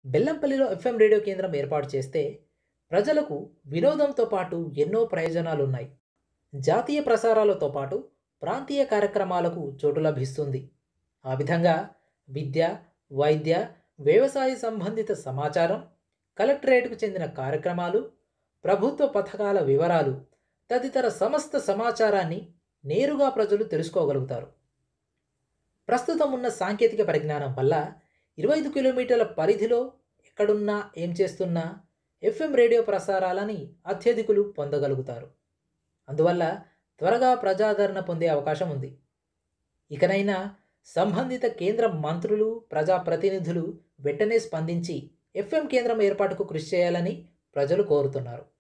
బెల్లంపల్లిలో FM radio కేంద్రం ఏర్పాటు చేస్తే ప్రజలకు వినోదంతో పాటు ఎన్నో ప్రయోజనాలున్నాయి జాతీయ ప్రసారాలతో పాటు ప్రాంతీయ కార్యక్రమాలకు చోటు లభిస్తుంది ఆ విధంగా విద్య వైద్య వ్యవసాయ సంబంధిత సమాచారం కలెక్టరేట్కు చెందిన కార్యక్రమాలు ప్రభుత్వ పథకాల వివరాలు తదితర సమస్త సమాచారాన్ని నేరుగా ప్రజలు తెలుసుకోగలుగుతారు ప్రస్తుతం ఉన్న సాంకేతిక పరిజ్ఞానం వల్ల ఇరవై ఐదు కిలోమీటర్ల పరిధిలో ఎక్కడున్నా ఏం చేస్తున్నా ఎఫ్ఎం రేడియో ప్రసారాలని అత్యధికులు పొందగలుగుతారు అందువల్ల త్వరగా ప్రజాదరణ పొందే అవకాశం ఉంది ఇకనైనా సంబంధిత కేంద్ర మంత్రులు ప్రజాప్రతినిధులు వెంటనే స్పందించి ఎఫ్ఎం కేంద్రం ఏర్పాటుకు కృషి చేయాలని ప్రజలు కోరుతున్నారు